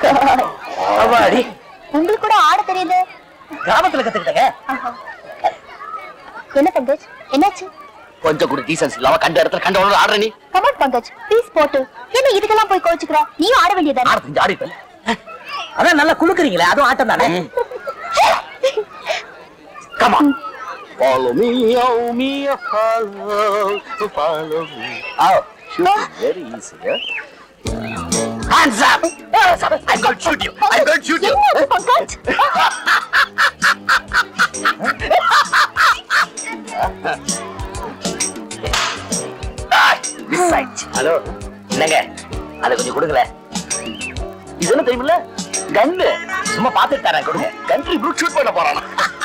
அவாடி உங்களுக்கு கூட ஆட தெரியுது கிராமத்துல கத்துக்கிட்டங்க ஆஹா. என்ன பங்கஜ் என்னாச்சு கொஞ்சம் கூட டீசன்ஸ் இல்லாம கண்ட இடத்துல கண்ட உடனே ஆடுற நீ கமாட் பங்கஜ் ப்ளீஸ் போட்டு என்ன இதுக்கெல்லாம் போய் கோச்சுக்கிற நீயும் ஆட வேண்டியதானே ஆட தெரிஞ்சு ஆடிப்பல அதான் நல்லா குளுக்குறீங்களே அதுவும் ஆட்டம் தானே கமா Follow me, oh me, follow, follow me. Oh, shoot is very easy, huh? Hands up! Hands up! I'm going to shoot you! I'm going to shoot you! என்ன அது பங்கஜ் மிஸ் ஆயிடுச்சு ஹலோ என்னங்க அதை கொஞ்சம் கொடுக்கல இது என்ன தெரியுமில்ல கன்னு சும்மா பார்த்துட்டு தரேன் கொடுங்க கண்ட்ரி ப்ரூட் ஷூட் பண்ண போறானா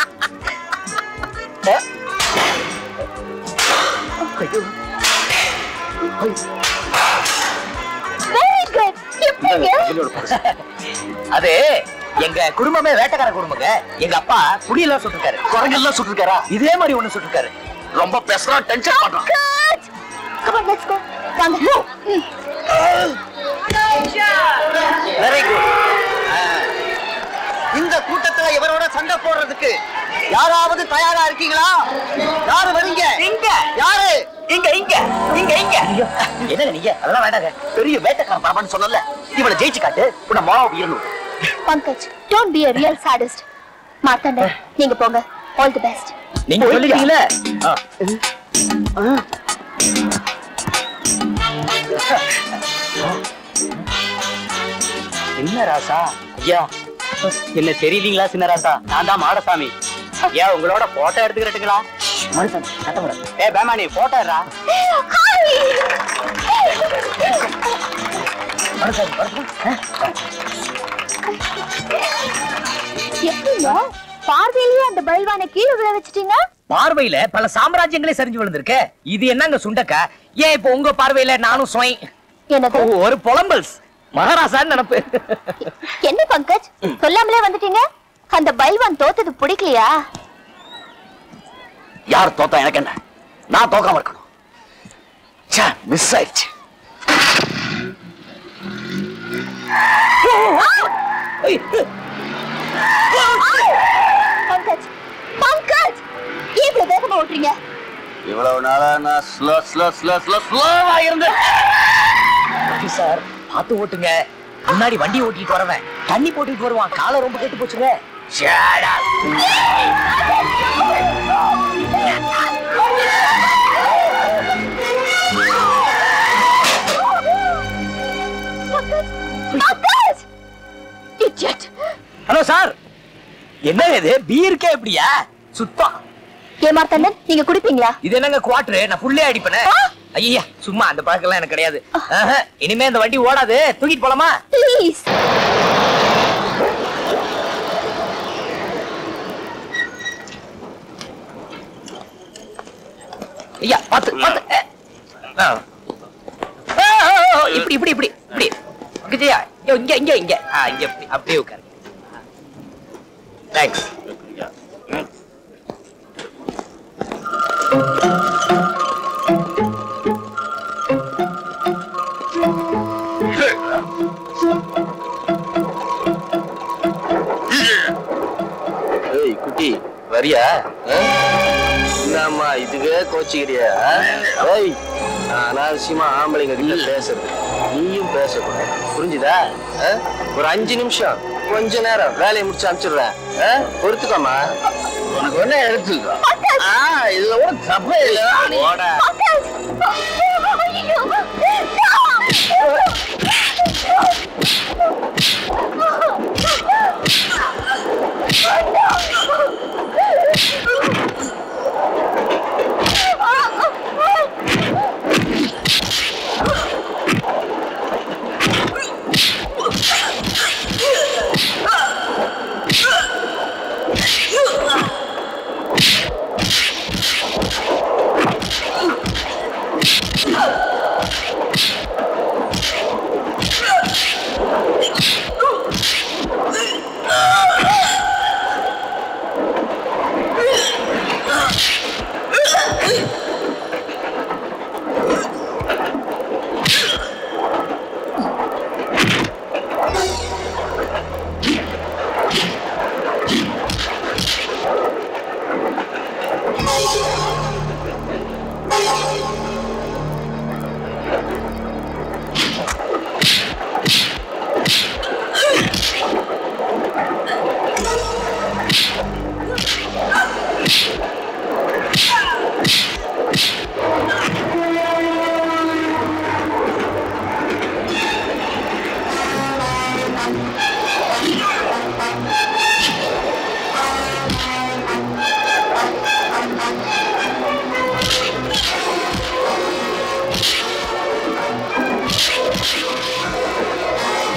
ஆ? ஐயோ. வெரி குட் எப்படிங்க அது எங்க குடும்பமே வேட்டைக்கார குடும்பங்க எங்க அப்பா புலியெல்லாம் சுட்டிருக்காரு குரங்கெல்லாம் சுட்டிருக்காரா இதே மாதிரி ஒண்ணு சுட்டிருக்காரு ரொம்ப பேசுறான் டென்ஷன் பண்றான் Pankaj come on let's go வாங்க ம். வெரி குட் இந்த கூட்டத்துல இவரோட சண்டை போடுறதுக்கு யாராவது தயாரா இருக்கீங்களா யாரு வரீங்க இங்க யாரு இங்க இங்க இங்க இங்க என்னங்க நீங்க அதெல்லாம் வேண்டாங்க பெரிய வேட்டைக்காரன் பரமான்னு சொன்னல இவளை ஜெயிச்சு காட்டு உன்னை மாவு உயரணும் Pankaj don't be a real sadist Marthanda நீங்க போங்க ஆல் தி பெஸ்ட் நீங்க சொல்லிட்டீங்களே என்ன ராசா ஐயா என்ன தெரியலீங்களா சின்ன ராசா நான் தான் மாடசாமி ஐயா உங்களோட போட்டோ எடுத்துக்கிறட்டுங்களா மனுஷன் கட்டக்கூடாது ஏ பேமானி போட்டோ எடுறா மனுஷன் எப்படிங்க பார்வையிலேயே அந்த பல்வானை கீழே விழ வச்சிட்டீங்க பார்வையில பல சாம்ராஜ்யங்களே சரிஞ்சு விழுந்திருக்க இது என்னங்க சுண்டக்கா ஏன் இப்போ உங்க பார்வையில நானும் சுவை என்னது ஒரு புலம்பல்ஸ் மகாராசான்னு நினப்பு என்ன பங்கஜ் சொல்லாமலே வந்துட்டீங்க அந்த பல்வான் தோத்தது பிடிக்கலையா யார் தோத்தா எனக்கு என்ன நான் தோக்காம இருக்கணும் ச்சே மிஸ் ஆயிடுச்சு பங்கஜ் பங்கஜ் ஏன் இவ்வளவு வேகமா ஓட்டுறீங்க இவ்வளவு நாளா நான் ஸ்லோ ஸ்லோ ஸ்லோ ஸ்லோ ஸ்லோவா இருந்தேன் சார் பார்த்து ஓட்டுங்க முன்னாடி வண்டி ஓட்டிட்டு வரவன் தண்ணி போட்டுட்டு வருவான் காலை ரொம்ப கெட்டு போச்சுங்க Shut up. Pankaj idiot hello sir என்ன இது பீருக்கே எப்படியா சுத்தம் ஏமாத்தண்ணன் நீங்க குடிப்பீங்களா இது என்னங்க குவாட்டரு நான் ஃபுல்லே அடிப்பேனே ஐயா சும்மா அந்த பழக்கம்லாம் எனக்கு கிடையாது ஆஹா, இனிமே இந்த வண்டி ஓடாது தூக்கிட்டு போலாமா ப்ளீஸ் ஐயா பாத்து பாத்து ஆ. ஆ, ஆ, ஆ, இப்படி இப்படி இப்படி இப்படி விஜயா ஐயோ, இங்க இங்க இங்க ஆ இங்க இப்படி அப்படியே உட்காரு தேங்க்ஸ் ஏய் குட்டி வரியா என்னம்மா இதுவே கோச்சிக்கிறியா ஏய் நான் அனாவசியமா ஆம்பளைங்க கிட்ட பேசுறது நீயும் பேசக்கூடாது புரிஞ்சுதா ஆ? ஒரு அஞ்சு நிமிஷம் கொஞ்ச நேரம் வேலையை முடிச்சு அனுப்பிச்சிடுறேன் ஆ? பொறுத்துக்கோமா உனக்கு ஒண்ணு எடுத்துக்கோ ஆ இதுல கூட தப்பே இல்லை ஓட பங்கஜ் ஐயோ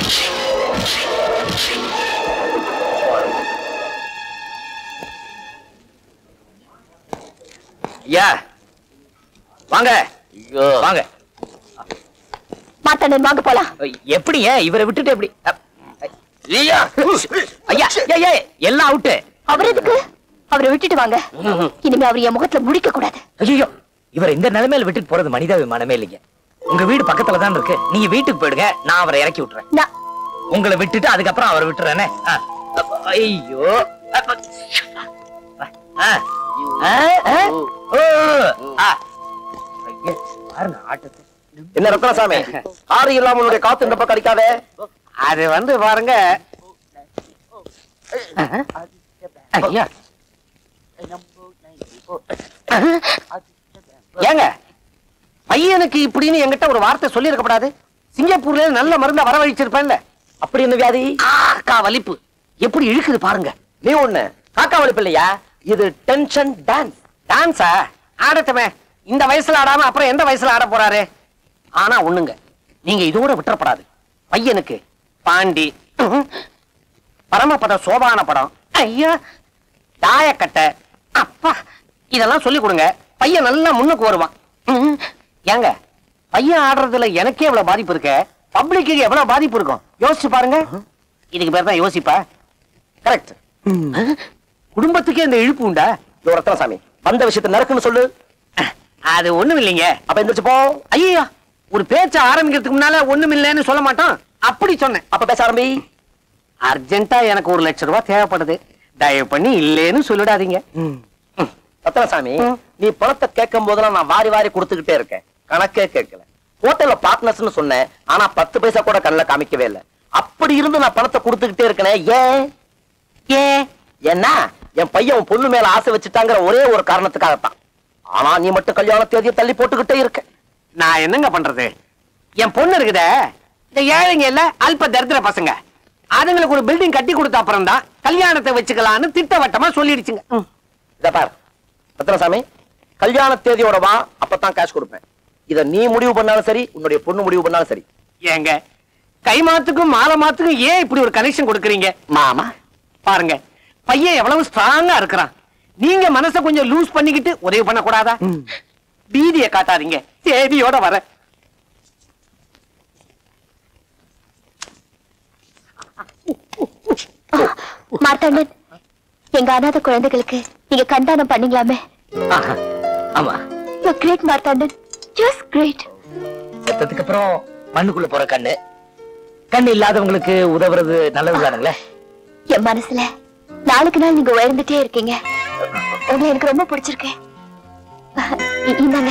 ஐயா வாங்க வாங்க மார்த்தாண்டன் வாங்க போலாம் எப்படிங்க இவரை விட்டுட்டு எப்படி அ- ஐயா ஐயா ஐயா, ஐயா எல்லாம் அவுட்டு அவர் எதுக்கு அவரை விட்டுட்டு வாங்க இனிமே அவர் என் முகத்துல முடிக்க கூடாது ஐயோ இவர் இந்த நிலைமையில விட்டுட்டு போறது மனிதாபிமானமே இல்லைங்க உங்க வீடு பக்கத்துல தான் இருக்கு நீங்க வீட்டுக்கு போயிடுங்க நான் அவரை இறக்கி விட்டுறேன் நான் உங்களை விட்டுட்டு அதுக்கப்புறம் அவரை விட்டுறேனே ஆ. ஐயோ அப்ப. ஆ. ஆ, ஆ. ஓ. ஆ. ஐயா, பாருங்க ஆட்டத்தை என்ன ரத்னசாமி ஆறு இல்லாம உன்னுடைய காத்து இந்த பக்கம் அடிக்காதே அது வந்து பாருங்க ஐயா ஏங்க பையனுக்கு இப்படின்னு என்கிட்ட ஒரு வார்த்தை சொல்லி இருக்கப்படாது சிங்கப்பூர்ல நல்ல மருந்த வரவழைச்சிருப்பேன்ல அப்படி என்ன வியாதி அக்கா வலிப்பு எப்படி இழுக்குது பாருங்க நீ ஒண்ணு காக்கா வலிப்பு இல்லையா இது டென்ஷன் டான்ஸ் டான்ஸா ஆடட்டுமே இந்த வயசுல ஆடாம அப்புறம் எந்த வயசுல ஆட போறாரு ஆனா ஒண்ணுங்க நீங்க இதோட விட்டுறப்படாது பையனுக்கு பாண்டி பரமபத சோபான படம் ஐயா தாயக்கட்டை அப்பா இதெல்லாம் சொல்லி கொடுங்க பையன் நல்லா முன்னுக்கு வருவான் ம்ம். ஏங்க பையன் ஆடுறதுல எனக்கே எவ்வளவு பாதிப்பு இருக்க பப்ளிக்கு எவ்வளவு பாதிப்பு இருக்கும் யோசிச்சு பாருங்க இதுக்கு பேர் தான் யோசிப்பா கரெக்ட் குடும்பத்துக்கே இந்த இழுப்பு உண்டா ரத்னசாமி வந்த விஷயத்தை நறுக்குன்னு சொல்லு அது ஒண்ணும் இல்லைங்க அப்ப எந்திரிச்சு போ ஐயோ ஒரு பேச்ச ஆரம்பிக்கிறதுக்கு முன்னால ஒண்ணும் இல்லைன்னு சொல்ல மாட்டோம் அப்படி சொன்னேன் அப்ப பேச ஆரம்பி அர்ஜென்ட்டா எனக்கு ஒரு லட்சம் ரூபாய் தேவைப்படுது தயவு பண்ணி இல்லேன்னு சொல்லிடாதீங்க ரத்னசாமி நீ பணத்தை கேட்கும் போதெல்லாம் நான் வாரி வாரி கொடுத்துக்கிட்டே இருக்கேன் கணக்கே கேட்கல ஹோட்டல்ல பார்ட்னர்ஸ்னு சொன்னேன் ஆனா பத்து பைசா கூட கண்ணில் காமிக்கவே இல்லை அப்படி இருந்து நான் பணத்தை கொடுத்துக்கிட்டே இருக்கேனே ஏன் ஏன் ஏன்னா என் பையன் உன் பொண்ணு மேல ஆசை வச்சுட்டாங்கிற ஒரே ஒரு காரணத்துக்காகத்தான் ஆனா நீ மட்டும் கல்யாண தேதியை தள்ளி போட்டுக்கிட்டே இருக்க நான் என்னங்க பண்றது என் பொண்ணு இருக்குதே இந்த ஏழைங்க இல்ல அல்ப தரித்திர பசங்க அதுங்களுக்கு ஒரு பில்டிங் கட்டி கொடுத்த அப்புறம் தான் கல்யாணத்தை வச்சுக்கலாம்னு திட்டவட்டமா சொல்லிடுச்சுங்க இத பார் ரத்னசாமி கல்யாண தேதியோட வா அப்பதான் காசு கொடுப்பேன் இத நீ முடிவு பண்ணாலும் சரி உன்னுடைய பொண்ணு முடிவு பண்ணாலும் சரி ஏங்க கை மாத்துக்கும் மாலை மாத்துக்கும் ஏன் இப்படி ஒரு கனெக்ஷன் கொடுக்குறீங்க மாமா பாருங்க பையன் எவ்வளவு ஸ்ட்ராங்கா இருக்கிறான் நீங்க மனச கொஞ்சம் லூஸ் பண்ணிக்கிட்டு உதவி பண்ண கூடாதா பீதியை காட்டாதீங்க தேதியோட வர மார்த்தாண்டன் எங்க அனாதை குழந்தைகளுக்கு நீங்க கண்டானம் பண்ணீங்களாமே ஆமா கிரேட் மார்த்தாண்டன் ஜஸ்ட் கிரேட் செத்ததுக்கு அப்புறம் மண்ணுக்குள்ள போற கண்ணு கண்ணு இல்லாதவங்களுக்கு உதவுறது நல்லது தானுங்களே என் மனசுல நாளுக்கு நாள் நீங்க உயர்ந்துட்டே இருக்கீங்க உங்களை எனக்கு ரொம்ப பிடிச்சிருக்கு இ- இந்தாங்க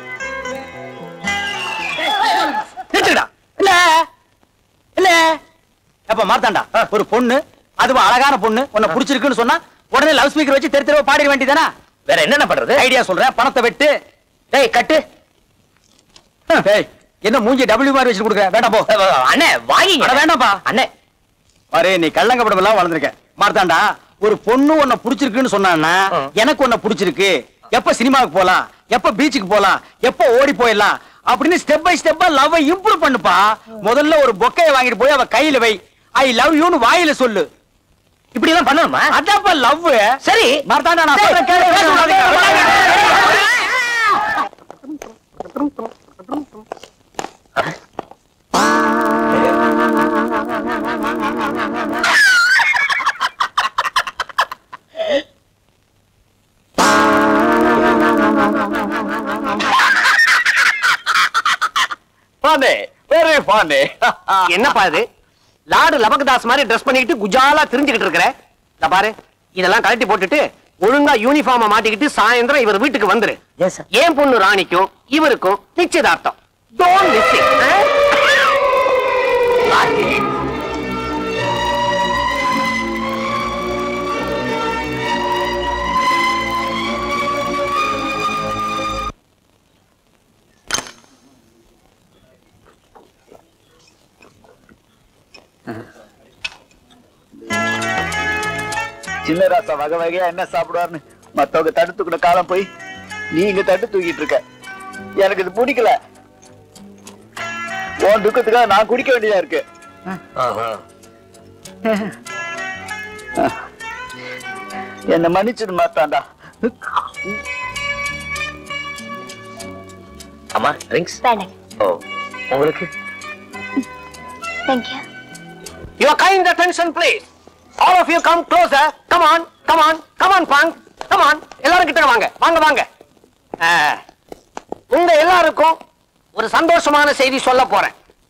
நிறுத்துடா இல்ல இல்ல அப்ப மார்த்தாண்டா ஒரு பொண்ணு அதுவும் அழகான பொண்ணு உன்னை பிடிச்சிருக்குன்னு சொன்னா உடனே லவ் ஸ்பீக்கர் வச்சு தெரு தெருவா பாடிட வேண்டியதானா வேற என்னென்ன பண்றது ஐடியா சொல்றேன் பணத்தை வெட்டு டேய் கட்டு ஏய், என்ன மூஞ்சி டபிள்யூ மாதிரி வச்சு கொடுக்குற வேண்டாம் போ அண்ணே வாங்கிங்க அட, வேண்டாம்ப்பா. அண்ணே அரே நீ கள்ளங்கப்படம் எல்லாம் வளர்ந்துருக்க மார்த்தாண்டா ஒரு பொண்ணு உன்னை பிடிச்சிருக்குன்னு சொன்னான்னா ஆ. எனக்கு உன்னை பிடிச்சிருக்கு எப்ப சினிமாவுக்கு போலாம் எப்ப பீச்சுக்கு போலாம் எப்ப ஓடி போயிடலாம் அப்படின்னு ஸ்டெப் பை ஸ்டெப்பா லவ் இம்ப்ரூவ் பண்ணுப்பா முதல்ல ஒரு பொக்கையை வாங்கிட்டு போய் அவ கையில வை ஐ லவ் யூன்னு வாயில சொல்லு இப்படி எல்லாம் பண்ணணுமா அதான்ப்பா லவ் சரி மார்த்தாண்டா நான் டேய், சொல்றேன் கேளு. பேச விடாதீங்க. Funny, very funny. என்னப்பா இது லாடு லபகதாஸ் மாதிரி ட்ரெஸ் பண்ணிக்கிட்டு குஜாலா தெரிஞ்சுக்கிட்டு இருக்கிற இந்த பாரு இதெல்லாம் கழட்டி போட்டுட்டு ஒழுங்கா யூனிஃபார்ம மாட்டிக்கிட்டு சாயந்தரம் இவர் வீட்டுக்கு வந்துரு Yes, sir. ஏன் பொண்ணு ராணிக்கும் இவருக்கும் நிச்சயதார்த்தம் டோன்ட் மிஸ் சின்ன ராசா வகை வகையா என்ன சாப்பிடுவாருன்னு மத்தவங்க தட்டு தூக்கின காலம் போய் நீ இங்க தட்டு தூக்கிட்டு இருக்க எனக்கு இது பிடிக்கல உன் துக்கத்துக்காக நான் குடிக்க வேண்டியதா இருக்கு ஆஹா. என்ன மன்னிச்சிடு மாத்தாண்டா அம்மா ட்ரிங்க்ஸ் வேண்டாங்க ஓ உங்களுக்கு thank you Your kind attention, please. All of you come closer. Come on, come on, come on, punk. Come on. எல்லாரும் கிட்ட வாங்க வாங்க வாங்க ஆ, உங்க எல்லாருக்கும் ஒரு சந்தோஷமான செய்தி சொல்ல போறேன்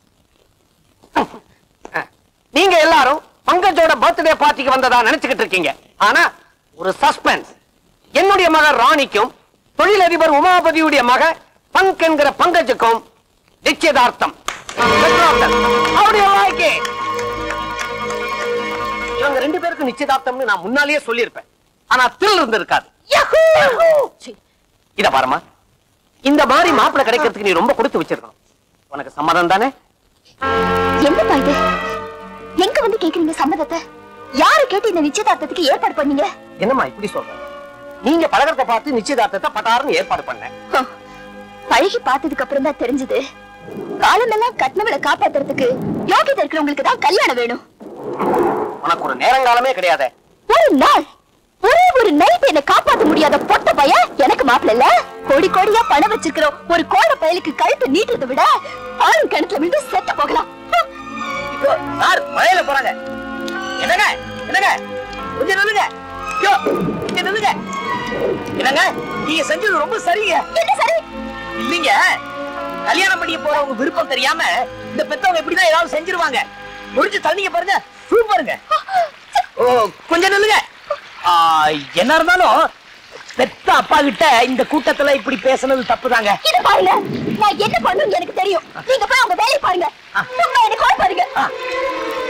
ஆ, நீங்க எல்லாரும் பங்கஜோட பர்த்டே பார்ட்டிக்கு வந்ததா நினைச்சுக்கிட்டு இருக்கீங்க ஆனா ஒரு சஸ்பென்ஸ் என்னுடைய மகன் ராணிக்கும் தொழிலதிபர் உமாபதியுடைய மக பங்க் என்கிற பங்கஜுக்கும் நிச்சயதார்த்தம் How do you like it? இவங்க ரெண்டு பேருக்கு நிச்சயதார்த்தம்னு நான் முன்னாலேயே சொல்லியிருப்பேன் ஆனா தில் இருந்திருக்காது சீ. இத பாருமா இந்த மாதிரி மாப்பிள்ளை கிடைக்கிறதுக்கு நீ ரொம்ப கொடுத்து வச்சிருக்கணும் உனக்கு சம்மதம் தானே என்னப்பா இது எங்க வந்து கேக்குறீங்க சம்மதத்தை யாரு கேட்டு இந்த நிச்சயதார்த்தத்துக்கு ஏற்பாடு பண்ணீங்க என்னம்மா இப்படி சொல்ற நீங்க பழகிறத பார்த்து நிச்சயதார்த்தத்தை பட்டாருன்னு ஏற்பாடு பண்ணேன் ஹம், பழகி பார்த்ததுக்கு அப்புறம் தான் தெரிஞ்சது காலமெல்லாம் கட்டினவளை காப்பாத்துறதுக்கு யோகிதை இருக்கிறவங்களுக்கு தான் கல்யாணம் வேணும் உனக்கு ஒரு நேரங்காலமே கிடையாதே ஒரு நாள் ஒரே ஒரு நைட் என்ன காப்பாத்த முடியாத பொட்ட பையன் எனக்கு மாப்பிள்ள இல்ல கோடி கோடியா பணம் வச்சிருக்கிறோம் ஒரு கோட பயலுக்கு கழுத்து நீட்டுறதை விட ஆளும் கிணத்துல விழுந்து செத்து போகலாம் ஹம். சார் மழையில போறாங்க என்னங்க என்னங்க கொஞ்சம் நில்லுங்க ஐயோ, இங்க நில்லுங்க என்னங்க நீங்க செஞ்சது ரொம்ப சரிங்க என்ன சரி இல்லீங்க கல்யாணம் பண்ணிய போறவங்க விருப்பம் தெரியாம இந்த பெத்தவங்க எப்படிதான் ஏதாவது செஞ்சிருவாங்க முடிஞ்சு தள்ளிங்க பாருங்க சூப்பருங்க ஓ கொஞ்சம் நில்லுங்க ஆ, என்ன இருந்தாலும் பெத்த அப்பா கிட்ட இந்த கூட்டத்துல இப்படி பேசுனது தப்புதாங்க இது பாருங்க நான் என்ன பண்ணணும் எனக்கு தெரியும் நீங்க போய் அவங்க வேலையை பாருங்க சும்மா என்ன கோல் பாருங்க ஆ.